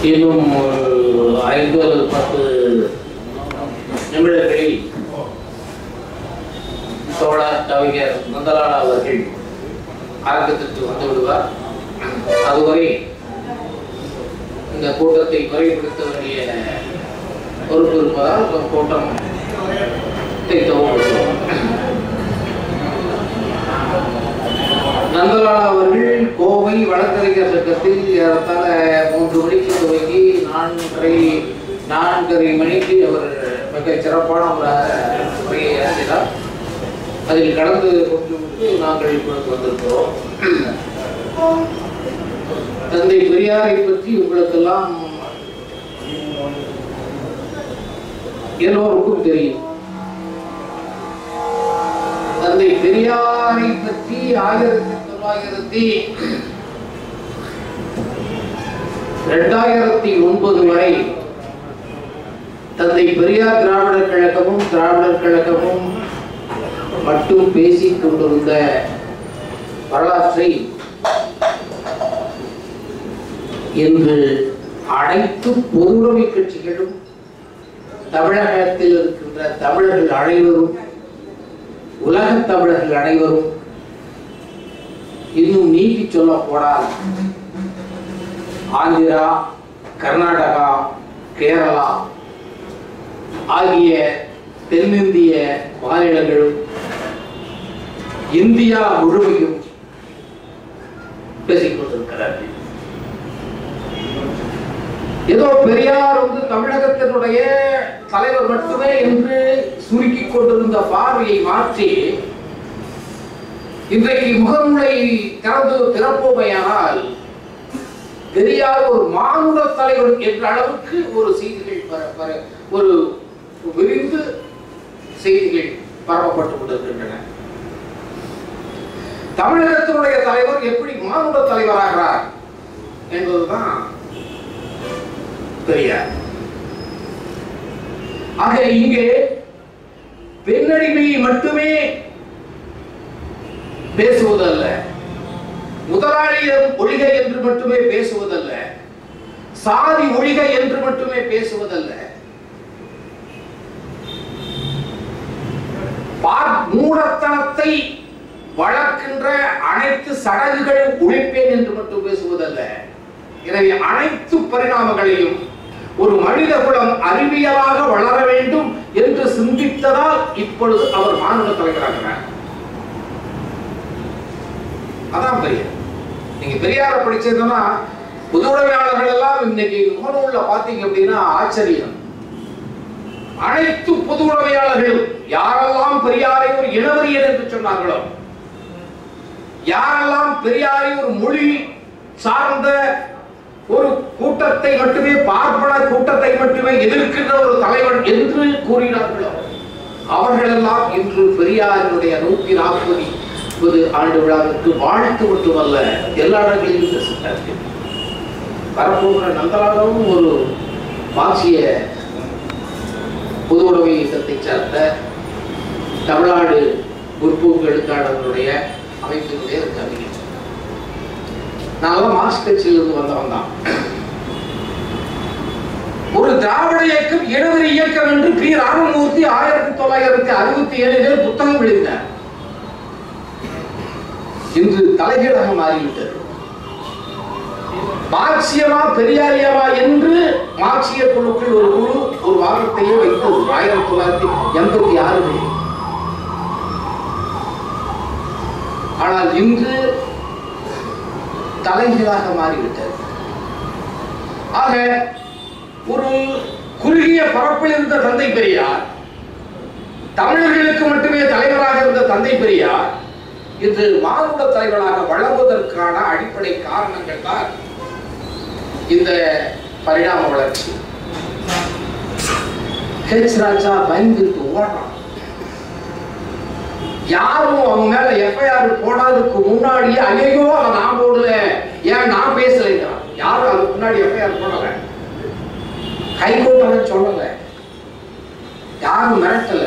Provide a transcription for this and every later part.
இன்னும் ஒரு ஐந்து அல்லது பத்து நிமிடங்களில் தோழர் கவிஞர் நந்தலால் அவர்கள் அரங்கத்திற்கு வந்து விடுவார் அதுவரை இந்த கூட்டத்தை குறைப்படுத்த வேண்டிய பொறுப்பு இருப்பதால் இந்த கூட்டம் துவங்குகிறோம் நந்தலால் அவர்கள் கோவை வழக்கறிஞர் சங்கத்தில் ஏறத்தாழ மூன்று மணிக்கு துவங்கி நான்கரை நான்கரை மணிக்கு அவர் மிக சிறப்பான ஒரு உரையை ஆற்றினார் அதில் கலந்து கொண்டு நாங்கள் இப்பொழுது வந்திருக்கிறோம் தந்தை பெரியாரை பற்றி உங்களுக்கெல்லாம் எல்லோருக்கும் தெரியும் தந்தை பெரியாரை பற்றி ஆயிரத்தி தொள்ளாயிரத்தி இரண்டாயிரத்தி ஒன்பது வரை தந்தை பெரியார் திராவிடர் கழகமும் திராவிடர் கழகமும் மட்டும் பேசிக் கொண்டிருந்த வரலாற்றை இன்று அனைத்து பொதுவுடைமை கட்சிகளும் தமிழகத்தில் இருக்கின்ற தமிழர்கள் அனைவரும் உலகத் தமிழர்கள் அனைவரும் இன்னும் நீட்டி சொல்ல போனால் ஆந்திரா கர்நாடகா கேரளா ஆகிய தென்னிந்திய மாநிலங்களும் இந்தியா முழுமையும் பேசிக் கொண்டிருக்கிறார்கள் ஏதோ பெரியார் வந்து தமிழகத்தினுடைய தலைவர் மட்டுமே என்று சுருக்கிக் கொண்டிருந்த பார்வையை மாற்றி இன்றைக்கு முகநூலை திறந்து திறப்போமையானால் பெரியார் ஒரு மானுட தலைவர் என்ற அளவுக்கு ஒரு செய்திகள் பர- பர- ஒரு விரிந்து செய்திகள் பரப்பப்பட்டு கொண்டிருக்கின்றன தமிழகத்தினுடைய தலைவர் எப்படி மானுட தலைவராகிறார் என்பதுதான் பெரியார் ஆக இங்கே பெண்ணடிமையை மட்டுமே பேசுவதல்ல முதலாளியம் ஒழிக என்று மட்டுமே பேசுவதல்ல சாதி ஒழிக என்று மட்டுமே பேசுவதல்ல பார்- மூடத்தனத்தை வளர்க்கின்ற அனைத்து சடங்குகளும் ஒழிப்பேன் என்று மட்டும் பேசுவதல்ல எனவே அனைத்து பரிணாமங்களையும் ஒரு மனித குலம் அறிவியலாக வளர வேண்டும் என்று சிந்தித்ததால் இப்பொழுது அவர் மாநில தலைவராகிறார் அதான் பெரியார் நீங்க பெரியாரை படிச்சதுன்னா பொது உடைமையாளர்கள் எல்லாம் இன்னைக்கு முகநூல்ல பாத்தீங்க அப்படின்னா ஆச்சரியம் அனைத்து பொது உடைமையாளர்களும் யாரெல்லாம் பெரியாரை ஒரு இனவரியர் என்று சொன்னார்களோ யாரெல்லாம் பெரியாரை ஒரு மொழி சார்ந்த ஒரு கூட்டத்தை மட்டுமே பார்ப்பன கூட்டத்தை மட்டுமே எதிர்க்கின்ற ஒரு தலைவன் என்று கூறினார்களோ அவர்களெல்லாம் இன்று பெரியாரினுடைய நூத்தி நாற்பது முப்பது ஆண்டு விழாவிற்கு வாழ்த்து மட்டுமல்ல எல்லா இடங்களிலும் பேசுகிறார்கள் வரப்போகிற நந்தலாகவும் ஒரு மார்க்சிய பொது உடைமை இயக்கத்தை சார்ந்த தமிழ்நாடு முற்போக்கு எழுத்தாளர்களுடைய அமைப்பினுடைய ஒரு கவிஞர் நாங்களாம் மார்க்ஸ் கட்சியிலிருந்து வந்தவன் தான் ஒரு திராவிட இயக்கம் இடவரி இயக்கம் என்று பி ராமமூர்த்தி ஆயிரத்தி தொள்ளாயிரத்தி அறுபத்தி ஏழில் புத்தகம் எழுதினார் இன்று தலைகீழாக மாறிவிட்டது மார்க்சியமா பெரியாரியமா என்று மார்க்சிய குழுக்கள் ஒரு குழு ஒரு வாதத்தையே வைத்தது ஆயிரத்தி தொள்ளாயிரத்தி எண்பத்தி ஆறில் ஆனால் இன்று தலைகீழாக மாறிவிட்டது ஆக ஒரு குறுகிய பரப்பில் இருந்த தந்தை பெரியார் தமிழர்களுக்கு மட்டுமே தலைவராக இருந்த தந்தை பெரியார் இன்று மானுட தலைவராக வளர்வதற்கான அடிப்படை காரணங்கள் தான் இந்த பரிணாம வளர்ச்சி ஹெச் ராஜா பயந்துட்டு ஓடுறான் யாரும் அவன் மேல எஃப்ஐஆர் போடாததுக்கு முன்னாடியே ஐயோ அதை நான் போடல ஏன் நான் பேசலைங்கிறான் யாரும் அதுக்கு முன்னாடி எஃப்ஐஆர் போடல ஹைகோர்ட் அதை சொல்லல யாரும் மிரட்டல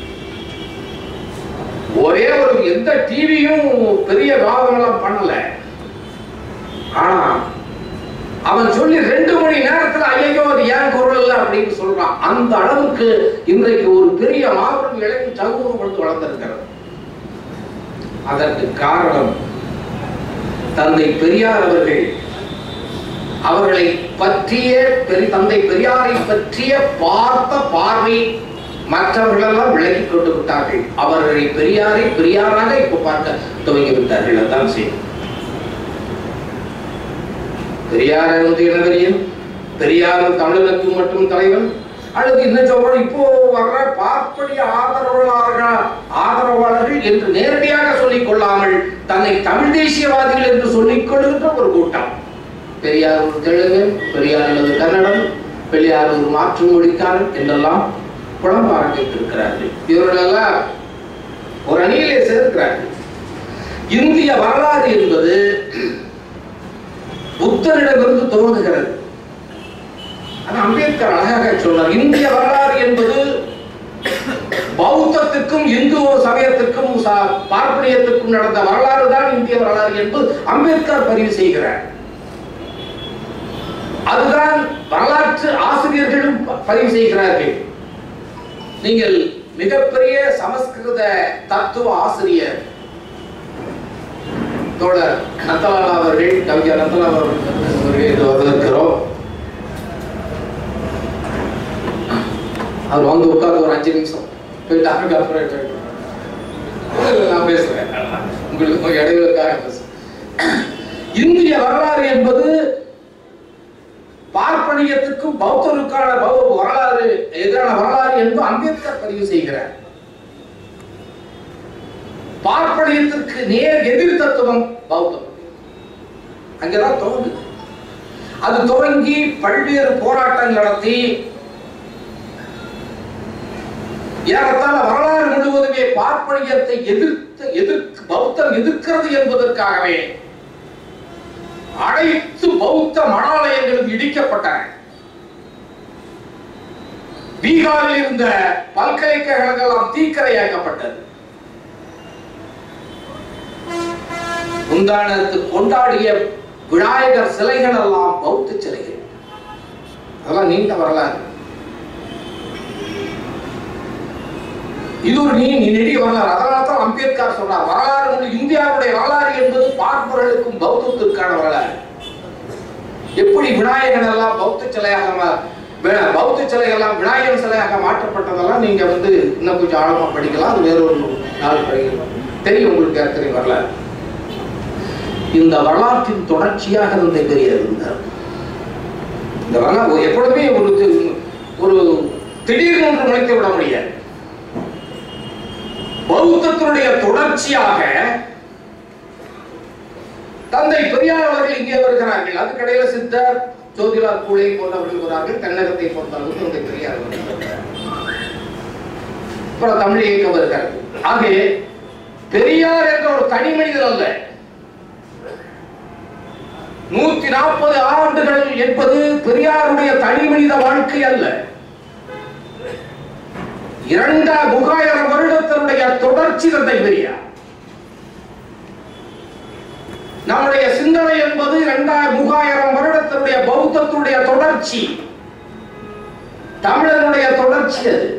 ஒரே ஒரு எந்த டிவியும் பெரிய விவாதம் எல்லாம் பண்ணல ஆனா அவன் சொல்லி ரெண்டு மணி நேரத்துல ஐயோ அது ஏன் குரல் இல்லை அப்படின்னு சொல்றான் அந்த அளவுக்கு இன்றைக்கு ஒரு பெரிய மாபெரும் இளைஞர் சமூகம் வந்து வளர்ந்திருக்கிறது அதற்கு காரணம் தந்தை பெரியார் அவர்கள் அவர்களை பற்றிய பெரிய தந்தை பெரியாரை பற்றிய பார்த்த பார்வை மற்றவர்களெல்லாம் விலகிக் கொண்டு விட்டார்கள் அவர்களை பெரியாரை பெரியாராக இப்ப பார்க்க துவங்கி விட்டார்கள் அதான் செய்யும் பெரியார் வந்து இனவெறியன் பெரியார் தமிழனுக்கு மட்டும் தலைவன் அல்லது இன்னும் சொல்றோம் இப்போ வர்ற பார்ப்பனிய ஆதரவாளர்கள் ஆதரவாளர்கள் என்று நேரடியாக சொல்லிக் கொள்ளாமல் தன்னை தமிழ் தேசியவாதிகள் என்று சொல்லிக் கொள்கின்ற ஒரு கூட்டம் பெரியார் ஒரு தெலுங்கன் பெரியார் அல்லது கன்னடம் பெரியார் ஒரு மாற்று மொழிக்காரன் என்றெல்லாம் புலம்ப ஆரம்பித்திருக்கிறார்கள் இவர்களெல்லாம் ஒரு அணியிலே சேர்க்கிறார்கள் இந்திய வரலாறு என்பது புத்தரிடமிருந்து துவங்குகிறது ஆனா அம்பேத்கர் அழகாக சொன்னார் இந்திய வரலாறு என்பது பௌத்தத்துக்கும் இந்து சமயத்துக்கும் ச- பார்ப்பனியத்துக்கும் நடந்த வரலாறு தான் இந்திய வரலாறு என்று அம்பேத்கர் பதிவு செய்கிறார் அதுதான் வரலாற்று ஆசிரியர்களும் ப- பதிவு செய்கிறார்கள் நீங்கள் மிகப்பெரிய சமஸ்கிருத தத்துவ ஆசிரியர் தோழர் நந்தலால் அவர்கள் கவிஞர் நந்தலால் அவர்கள் இது வரவேற்கிறோம் அவர் வந்து உட்கார்ந்து ஒரு அஞ்சு நிமிஷம் போயிட்டு அவருக்கு அப்புறம் இல்ல, இல்ல, நான் பேசுறேன் உங்களுக்கு கொஞ்சம் இடைவெளிக்காக பேசுறேன் இந்திய வரலாறு என்பது பார்ப்பனியத்துக்கும் பௌத்தருக்கான பௌ- வரலாறு எதிரான வரலாறு என்று அம்பேத்கர் பதிவு செய்கிறார் பார்ப்பனியத்திற்கு நேர் எதிர் தத்துவம் பௌத்தம் அங்கதான் துவங்குது அது துவங்கி பல்வேறு போராட்டங்கள் நடத்தி ஏறத்தாழ வரலாறு முழுவதுமே பார்ப்பனியத்தை எதிர்த்து எதிர்த்து பௌத்தம் எதிர்க்கிறது என்பதற்காகவே அனைத்து பௌத்த மடாலயங்களும் இடிக்கப்பட்டன பீகாரில் இருந்த பல்கலைக்கழகங்கள் தீக்கரையாக்கப்பட்டது முந்தானத்து கொண்டாடிய விநாயகர் சிலைகள் எல்லாம் பௌத்த சிலைகள் அதெல்லாம் நீண்ட வரலாறு இது ஒரு நீ நெடிய வரலாறு அதனால தான் அம்பேத்கர் சொன்னார் வரலாறு வந்து இந்தியாவுடைய வரலாறு என்பது பார்ப்பவர்களுக்கும் பௌத்தத்திற்கான வரலாறு எப்படி விநாயகன் எல்லாம் பௌத்த சிலையாக மா- வி- பௌத்த சிலைகள்லாம் விநாயகர் சிலையாக மாற்றப்பட்டதெல்லாம் நீங்க வந்து இன்னும் கொஞ்சம் ஆழமா படிக்கலாம் அது வேற ஒரு நாள் படிக்கலாம் தெரியும் உங்களுக்கு ஏற்கனவே வரலாறு இந்த வரலாற்றின் தொடர்ச்சியாக தந்தை பெரியார் இருந்தார் இந்த வரலாறு எப்பொழுதுமே ஒரு தி- ஒரு திடீர்னு ஒன்று முளைத்து விட முடியாது பௌத்தத்தினுடைய தொடர்ச்சியாக தந்தை பெரியார் அவர்கள் இங்கே வருகிறார்கள் அதுக்கடையில சித்தர் ஜோதிலால் பூலே போன்றவர்கள் வருகிறார்கள் தென்னகத்தை பொறுத்தளவு தந்தை பெரியார் வருகிறார் அப்புறம் தமிழ் இயக்கம் வருகிறார் ஆகவே பெரியார் என்ற ஒரு தனி மனிதர் அல்ல நூத்தி நாற்பது ஆண்டுகள் என்பது பெரியாருடைய தனி மனித வாழ்க்கை அல்ல இரண்டா முகாயிரம் வருடத்தினுடைய தொடர்ச்சி தந்தை பெரியார் நம்முடைய சிந்தனை என்பது இரண்டாயிரம் முகாயிரம் வருடத்தினுடைய பௌத்தத்துடைய தொடர்ச்சி தமிழனுடைய தொடர்ச்சி அது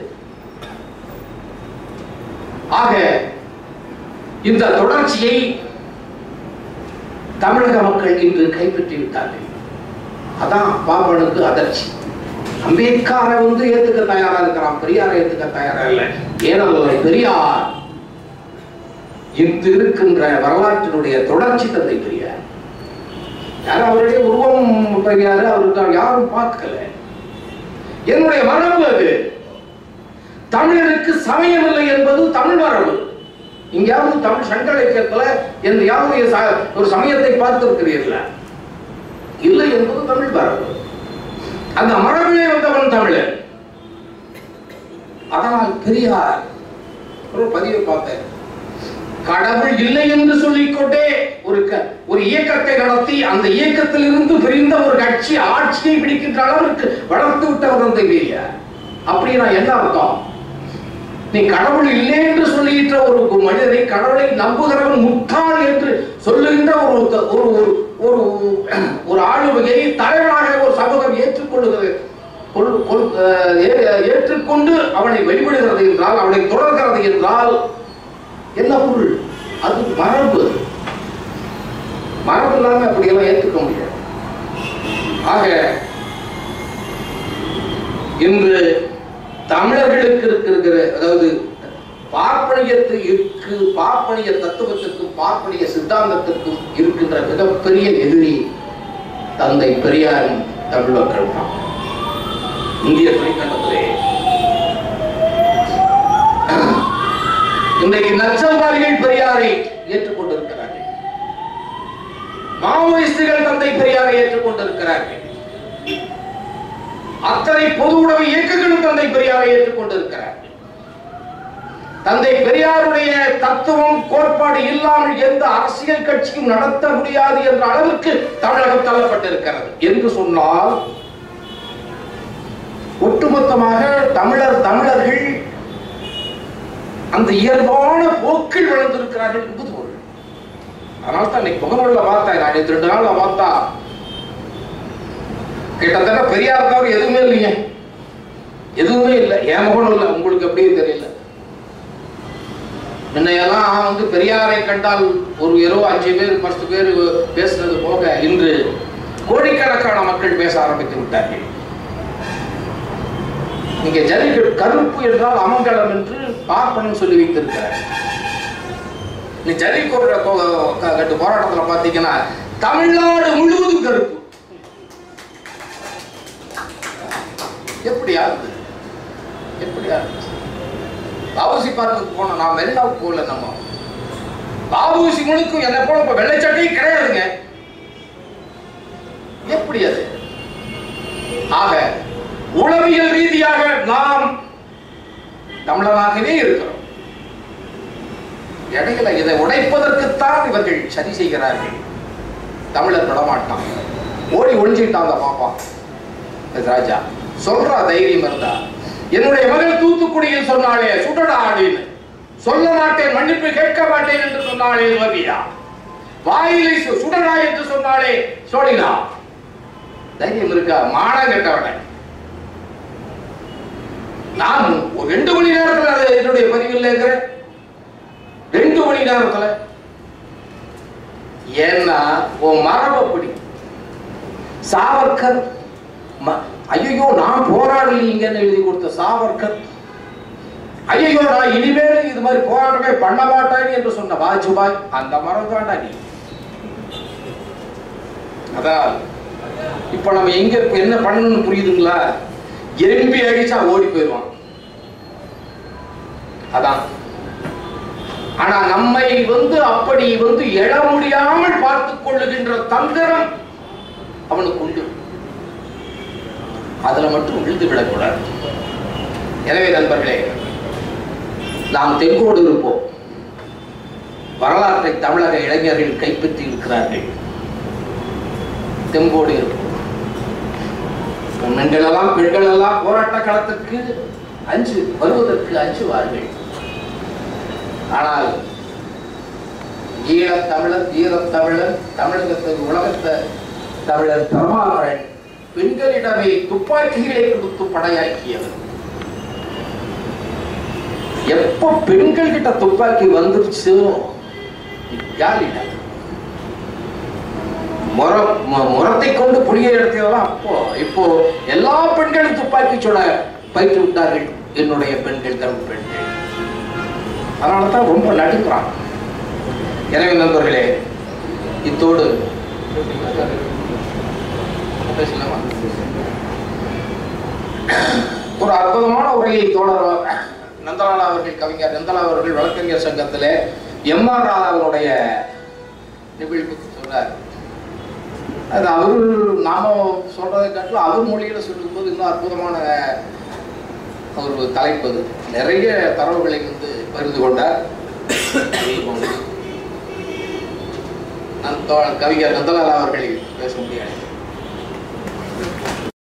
ஆக இந்த தொடர்ச்சியை தமிழக மக்கள் இன்று கைப்பற்றி விட்டார்கள் அதான் பாபனுக்கு அதிர்ச்சி அம்பேத்கரை வந்து ஏத்துக்க தயாரா இருக்கிறான் பெரியாரை ஏத்துக்க தயாரா இல்லை ஏனென்றால் பெரியார் இன்று இருக்கின்ற வரலாற்றினுடைய தொடர்ச்சி தந்தை பெரியார் யாரும் அவருடைய உருவம் பெரியாரு அவருக்கு யாரும் பார்க்கல என்னுடைய மரபு அது தமிழருக்கு சமயம் இல்லை என்பது தமிழ் மரபு இங்கேயாவது தமிழ் சங்க இலக்கியத்துல எந்தையாவது ச- ஒரு சமயத்தை பார்த்திருக்கிறீர்களா இல்லை என்பது தமிழ் மரபு அந்த மரபிலே வந்தவன் தமிழன் அதனால் பெரியார் ஒரு பதிவை பார்த்தேன் கடவுள் இல்லை என்று சொல்லிக்கொண்டே ஒரு க- ஒரு இயக்கத்தை நடத்தி அந்த இயக்கத்திலிருந்து பிரிந்த ஒரு கட்சி ஆட்சியை பிடிக்கின்ற அளவிற்கு வளர்த்து விட்டவர் அந்த பெரியார் அப்படின்னா என்ன அர்த்தம் நீ கடவுள் இல்லை என்று சொல்லுகின்ற ஒரு மனிதனை கடவுளை நம்புகிறவன் முட்டாள் என்று சொல்லுகின்ற ஒரு ஒரு ஒரு ஒரு ஒரு ஆளுமையை தலைவன் கொல்- அஹ் ஏ- ஏற்றுக்கொண்டு அவனை வழிபடுகிறது என்றால் அவனை தொடர்கிறது என்றால் என்ன பொருள் அது மரபு மரபு இல்லாம அப்படியெல்லாம் ஏற்றுக்க முடியாது ஆக இன்று தமிழர்களுக்கு இருக்கிற அதாவது பார்ப்பனியத்துக்கு பார்ப்பனிய தத்துவத்திற்கும் பார்ப்பனிய சித்தாந்தத்திற்கும் இருக்கின்ற மிகப்பெரிய எதிரி தந்தை பெரியாரின் தமிழ் மக்கள் தான் இந்திய துணைக்கண்டத்திலே இன்றைக்கு நக்சல்வாதிகள் பெரியாரை ஏற்றுக்கொண்டிருக்கிறார்கள் மாவோயிஸ்டுகள் தந்தை பெரியாரை ஏற்றுக்கொண்டிருக்கிறார்கள் அத்தனை பொது உணவு இயக்கங்களும் தந்தை பெரியாரை ஏற்றுக்கொண்டிருக்கிறார்கள் தந்தை பெரியாருடைய தத்துவம் கோட்பாடு இல்லாமல் எந்த அரசியல் கட்சியும் நடத்த முடியாது என்ற அளவிற்கு தமிழகம் தள்ளப்பட்டிருக்கிறது என்று சொன்னால் ஒட்டுமொத்தமாக தமிழர் தமிழர்கள் அந்த இயல்பான போக்கில் வளர்ந்திருக்கிறார்கள் என்பது பொருள் அதனால தான் இன்னைக்கு முகநூல்ல பார்த்தேன் நான் நேற்று ரெண்டு நாள்ல பார்த்தா கிட்டத்தட்ட பெரியார் தவிர எதுவுமே இல்லைங்க எதுவுமே இல்லை என் முகநூல்ல உங்களுக்கு எப்படியே தெரியல முன்னையெல்லாம் வந்து பெரியாரை கண்டால் ஒரு இரவு அஞ்சு பேர் பத்து பேர் பேசுனது போக இன்று கோடிக்கணக்கான மக்கள் பேச ஆரம்பித்து விட்டார்கள் இங்க ஜல்லிக்கட்டு கருப்பு என்றால் அமங்கலம் என்று பார்ப்பனும் சொல்லி வைத்திருக்கிறார் இந்த ஜல்லிக்கட்டு கட்டு போராட்டத்துல பாத்தீங்கன்னா தமிழ்நாடு முழுவதும் கருப்பு எப்படி ஆகுது எப்படி ஆகுது பாபுசி பார்க்குக்கு போனோம் நான் மெரினாவுக்கு போகல நம்ம பாபுசி முழுக்கும் என்ன போல இப்ப வெள்ளை சட்டையும் கிடையாதுங்க எப்படி அது ஆக உளவியல் ரீதியாக நாம் தமிழனாகவே இருக்கிறோம் இடையில இதை உடைப்பதற்குத்தான் இவர்கள் சரி செய்கிறார்கள் தமிழர் விடமாட்டான் ஓடி ஒளிஞ்சிட்டாங்க பாப்பா இந்த ராஜா சொல்றா தைரியம் இருந்தா என்னுடைய மகள் தூத்துக்குடியில் சொன்னாலே சுடடா அப்படின்னு சொல்ல மாட்டேன் மன்னிப்பு கேட்க மாட்டேன் என்று சொன்னாலே ரவியா வாயிலை சு- சுடடா என்று சொன்னாலே சோழினா தைரியம் இருக்கா மானம் கெட்டவனை நான் ஒரு ரெண்டு மணி நேரத்துல அது என்னுடைய பதிவில் இருக்கிறேன் ரெண்டு மணி நேரத்துல ஏன்னா உன் மரபை பிடி சாவர்கர் ம- ஐயையோ நான் போராடலீங்கன்னு எழுதி கொடுத்த சாவர்கர் ஐயையோ நான் இனிமேல் இது மாதிரி போராட்டமே பண்ண மாட்டேன் என்று சொன்ன வாஜ்பாய் அந்த மரம் தாண்டா நீ அதான் இப்ப நம்ம எங்க இப்ப என்ன பண்ணணும்னு புரியுதுங்களா எம்பி அடிச்சா ஓடி போயிடுவான் அதான் ஆனா நம்மை வந்து அப்படி வந்து எழ முடியாமல் பார்த்துக் கொள்ளுகின்ற தந்திரம் அவனுக்கு உண்டு அதுல மட்டும் விழுந்து விடக்கூடாது எனவே நண்பர்களே நாம் தெங்கோடு இருப்போம் வரலாற்றை தமிழக இளைஞர்கள் கைப்பற்றி இருக்கிறார்கள் தெம்போடு இருப்போம் பெண்கள் எல்லாம் பெண்கள் எல்லாம் போராட்ட களத்துக்கு அஞ்சு வருவதற்கு அஞ்சுவார்கள் ஆனால் ஈழத் தமிழர் ஈரத் தமிழர் தமிழகத்தில் உலகத்த தமிழர் பெருமாளன் பெண்களிடமே துப்பாக்கிகளை கொடுத்து படையாக்கியவர் எப்போ பெண்கள் கிட்ட துப்பாக்கி வந்துருச்சோ ஜாலிடா முரம் மு- முரத்தை கொண்டு புளிய எடுத்ததெல்லாம் அப்போ இப்போ எல்லா பெண்களும் துப்பாக்கி சுட பயிற்று விட்டார்கள் என்னுடைய பெண்கள் தமிழ் பெண்கள் அதனால தான் ரொம்ப நடுக்கிறான் எனவே நண்பர்களே இத்தோடு பேசலாமா? ஒரு அற்புதமான உரையை தோழர் நந்தலாலா அவர்கள் கவிஞர் நந்தலா அவர்கள் வழக்கறிஞர் சங்கத்திலே எம் ஆர் ராதாவினுடைய நிகழ்வு சொன்னார் அது அவர் நாம சொல்றதை காட்டிலும் அவர் மொழியில சொல்லும்போது இன்னும் அற்புதமான ஒரு தலைப்பு அது நிறைய தரவுகளை வந்து பகிர்ந்து கொண்டார் நந்தோ- கவிஞர் நந்தலாலா அவர்களை பேச முடியாது